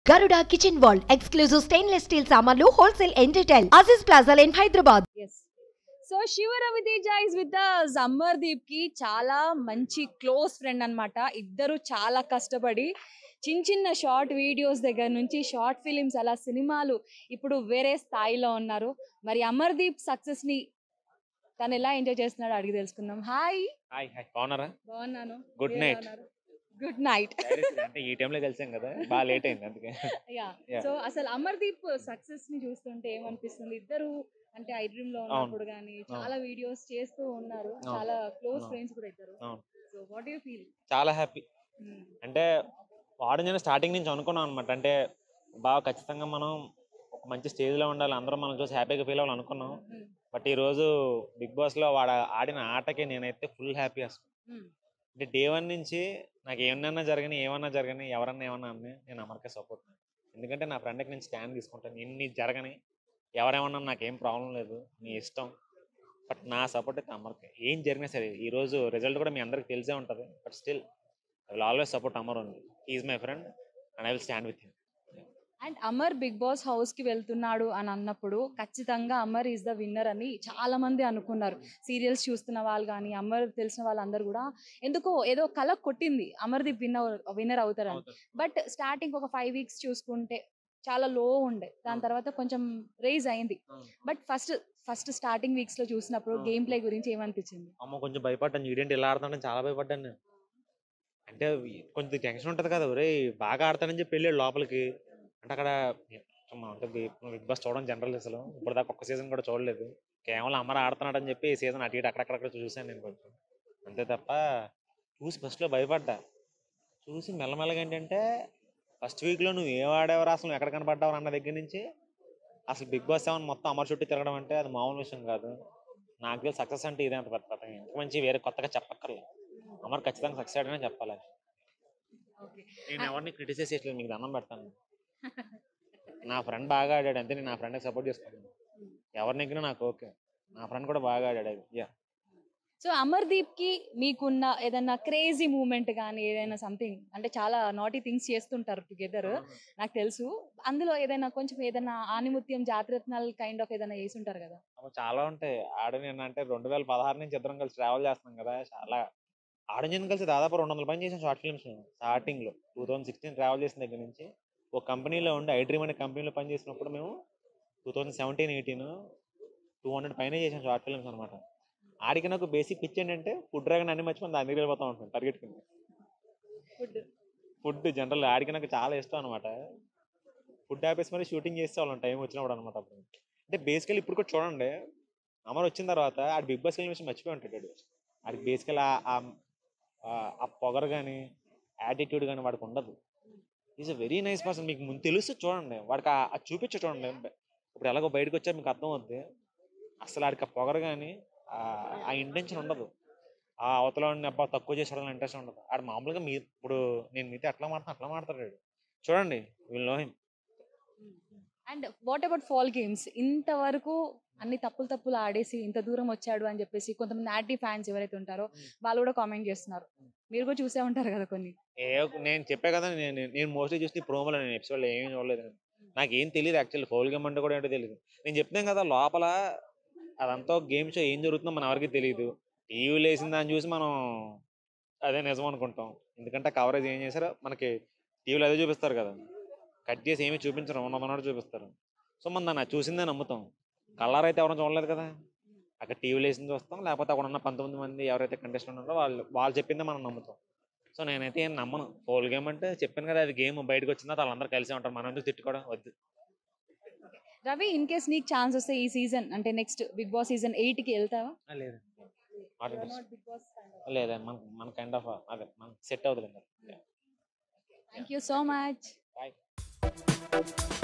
గరుడ kitchen wall exclusive stainless steel సామాన్లు wholesale and retail Aziz plaza in Hyderabad yes so Shiva Raviteja is with Amardeep కి చాలా మంచి close friend అన్నమాట ఇద్దరు చాలా కష్టపడి చిన్న చిన్న షార్ట్ వీడియోస్ దగ్గర నుంచి షార్ట్ ఫిలిమ్స్ అలా సినిమాలు ఇప్పుడు వేరే స్థాయిలో ఉన్నారు మరి అమర్దీప్ సక్సెస్ ని తను ఎలా ఎంజాయ్ చేస్తున్నాడో అడిగి తెలుసుకుందాం హాయ్ హాయ్ హాయ్ బాగున్నారా బాగున్నాను Good night. Good night Direct అంటే ఈ టైంలో కలిసాం కదా బాగా లేట్ అయింది అందుకే యా Yeah. సో అసలు అమర్దీప్ సక్సెస్ ని చూస్తుంటే ఏమనిపిస్తుంది ఇద్దరు అంటే ఐ డ్రీమ్ లో ఉన్నప్పుడు కానీ చాలా వీడియోస్ చేస్తూ ఉన్నారు అవును. చాలా క్లోజ్ అవును. ఫ్రెండ్స్ కూడా ఇద్దరు అవును. సో వాట్ యు ఫీల్ చాలా హ్యాపీ అంటే వాడు నేను స్టార్టింగ్ నుంచి అనుకున్నాం అనమాట అంటే బాగా ఖచ్చితంగా మనం ఒక మంచి స్టేజ్లో ఉండాలి అందరం మనం చూసి హ్యాపీగా ఫీల్ అవ్వాలి అనుకున్నాం బట్ ఈ రోజు బిగ్ బాస్లో వాడు ఆడిన ఆటకి నేనైతే ఫుల్ హ్యాపీ అసలు అంటే డే వన్ నుంచి నాకు ఏమన్నా జరగని ఏమన్నా జరగని ఎవరన్నా ఏమన్నా అన్నీ నేను అమర్కే సపోర్ట్ ఎందుకంటే నా ఫ్రెండ్కి నేను స్టాండ్ తీసుకుంటాను ఎన్ని జరగని ఎవరేమన్నా నాకు ఏం ప్రాబ్లం లేదు నీ ఇష్టం బట్ నా సపోర్ట్ అయితే అమర్కే ఏం జరిగినా సరే ఈ రోజు రిజల్ట్ కూడా మీ అందరికి తెలిసే ఉంటుంది but still I will always support Amar ఉంది is my friend and I will stand with him and Amar Bigg Boss house కి వెళ్తున్నాడు అని అన్నప్పుడు ఖచ్చితంగా అమర్ ఈజ్ ద విన్నర్ అని చాలా మంది అనుకున్నారు సీరియల్స్ చూస్తున్న వాళ్ళు కానీ అమర్ తెలిసిన వాళ్ళందరూ కూడా ఎందుకో ఏదో కల కొట్టింది అమర్దీప్ విన్నర్ విన్నర్ అవుతారని బట్ స్టార్టింగ్ ఒక ఫైవ్ వీక్స్ చూసుకుంటే చాలా లో ఉండే దాని అవును. తర్వాత కొంచెం రేజ్ అయింది but first first starting weeks లో చూసినప్పుడు అవును. గేమ్ ప్లే గురించి ఏమనిపించింది అమ్మ కొంచెం భయపడ్డాను వీడేంటి ఇలా ఆడుతానని చాలా భయపడ్డాను నేను అంటే ఈ- కొంచెం టెన్షన్ ఉంటుంది కదా ఒరే బాగా ఆడతానని చెప్పి వెళ్ళాడు లోపలికి అంటే అక్కడ అమ్మ అంటే బిగ్ బిగ్ బాస్ చూడడం జనరల్ అసలు ఇప్పుడు దాకా ఒక్క సీజన్ కూడా చూడలేదు కేవలం అమర ఆడుతున్నాడని చెప్పి ఈ సీజన్ అటు ఇటు అక్కడక్కడ చూశాను నేను కొంచెం అంతే తప్ప చూసి ఫస్ట్లో భయపడ్డా చూసి మెల్లమెల్లగా ఏంటంటే ఫస్ట్ వీక్లో నువ్వు ఏం ఆడేవారు అసలు నువ్వు ఎక్కడ కనపడ్డావు అన్న దగ్గర నుంచి అసలు బిగ్ బాస్ సెవెన్ మొత్తం అమర్ చుట్టూ తిరగడం అంటే అది మామూలు విషయం కాదు నాకు తెలిసి సక్సెస్ అంటే ఇదే అంత పెద్ద పథకం ఇంత మంచి వేరే కొత్తగా చెప్పక్కర్లేదు అమర్ ఖచ్చితంగా సక్సెస్ అయ్యాడనే చెప్పాలి ఓకే నేను ఎవరిని క్రిటిసైజ్ చేయట్లేదు మీకు దండం పెడతాను నా ఫ్రెండ్ బాగా ఆడాడు అంతే నేను నా ఫ్రెండ్కి సపోర్ట్ చేసుకున్నాను ఎవరిని ఎక్కినా నాకు ఓకే నా ఫ్రెండ్ కూడా బాగా ఆడాడు యా సో అమర్దీప్ కి మీకున్న ఏదైనా క్రేజీ మూమెంట్ కానీ ఏదైనా సంథింగ్ అంటే చాలా నాటీ థింగ్స్ చేస్తుంటారు టుగెదర్ నాకు తెలుసు అందులో ఏదైనా కొంచెం ఏదైనా ఆనిముత్యం జాతిరత్నాలు కైండ్ ఆఫ్ ఏదైనా చేసి ఉంటారు కదా అప్పుడు చాలా ఉంటాయి ఆడ నేను అంటే రెండు వేల పదహారు నుంచి ఇద్దరం కలిసి ట్రావెల్ చేస్తున్నాం కదా చాలా ఆడ నేను కలిసి దాదాపు రెండు వందల పని చేసాం షార్ట్ ఫిల్మ్స్ స్టార్టింగ్ లో టూ థౌసండ్ సిక్స్టీన్ ట్రావెల్ చేసిన దగ్గర నుంచి ఒక కంపెనీలో ఉండి ఐ డ్రీమ్ అనే కంపెనీలో పని చేసినప్పుడు మేము two thousand seventeen eighteen two hundred పైన చేసాం షార్ట్ ఫిల్మ్స్ అనమాట ఆడికి నాకు బేసిక్ పిచ్ ఏంటంటే ఫుడ్ డ్రాగన్ అన్ని మర్చిపోయి దాని దగ్గర వెళ్ళిపోతా ఉంటాను పరిగెట్టుకుని ఫుడ్ ఫుడ్ జనరల్ ఆడికి నాకు చాలా ఇష్టం అనమాట ఫుడ్ ఆపేసి మరి షూటింగ్ చేసే వాళ్ళం టైం వచ్చినప్పుడు అనమాట అప్పుడు అంటే బేసికల్ ఇప్పుడు కూడా చూడండి అమర్ వచ్చిన తర్వాత ఆడు బిగ్ బాస్ వెళ్ళిన విషయం మర్చిపోయి ఉంటాడు ఆడు. ఆడికి బేసికల్ ఆ పొగరు కానీ యాటిట్యూడ్ కానీ వాడికి ఉండదు is a very nice person మీకు ముందు తెలుసు చూడండి వాడికి ఆ- ఆ చూపించ చూడండి ఇప్పుడు ఎలాగో బయటకు వచ్చా మీకు అర్థం అవుద్ది అసలు ఆడికి ఆ పొగరు కానీ ఆ ఇంటెన్షన్ ఉండదు ఆ అవతల వాడిని అబ్బా తక్కువ చేసాడని ఇంట్రెస్ట్ ఉండదు ఆడు మామూలుగా మీ ఇప్పుడు నేను మీతో ఎట్లా మాడతాను అట్లా మాడతాడు ఆడు. చూడండి వీళ్ళు know him and what about foul games ఇంతవరకు అన్ని తప్పులు తప్పులు ఆడేసి ఇంత దూరం వచ్చాడు అని చెప్పేసి కొంతమంది నాటి ఫ్యాన్స్ ఎవరైతే ఉంటారో వాళ్ళు కూడా కామెంట్ చేస్తున్నారు మీరు కూడా చూసే ఉంటారు కదా కొన్ని ఏ నేను చెప్పే కదా నేను నేను మోస్ట్లీ చూసి ప్రోమోలో నేను ఎపిసోడ్లో ఏమీ చూడలేదు నేను నాకు ఏం తెలియదు యాక్చువల్లీ ఫౌల్ గేమ్ అంటే కూడా ఏంటో తెలియదు నేను చెప్తాను కదా లోపల అదంతా గేమ్ షో ఏం జరుగుతుందో మన ఎవరికి తెలియదు టీవీలో వేసిన దాన్ని చూసి మనం అదే నిజం అనుకుంటాం ఎందుకంటే కవరేజ్ ఏం చేశారో మనకి టీవీలో అదే చూపిస్తారు కదా కట్ చేసి ఏమీ చూపించరు ఉన్నది ఉన్నట్టు చూపిస్తారు సో మనం దాన్ని అది చూసిందే నమ్ముతాం కలర్ అయితే ఎవరైనా చూడలేదు కదా అక్కడ టీవీలో వేసింది చూస్తాం లేకపోతే అక్కడ ఉన్న పంతొమ్మిది మంది ఎవరైతే కంటెస్టెంట్ ఉన్నారో వాళ్ళు వాళ్ళు చెప్పిందే మనం నమ్ముతాం సో నేనైతే ఏం నమ్మను ఫోల్ గేమ్ అంటే చెప్పాను కదా అది గేమ్ బయటకు వచ్చిందా వాళ్ళందరూ కలిసి ఉంటారు మనం ఎందుకు తిట్టుకోవడం వద్దు రవి ఇన్ కేస్ నీకు ఛాన్స్ వస్తే ఈ సీజన్ అంటే next Bigg Boss season eight కి వెళ్తావా లేదు లేదా మన మన కైండ్ ఆఫ్ అదే మనకి సెట్ అవుతుంది thank you so much bye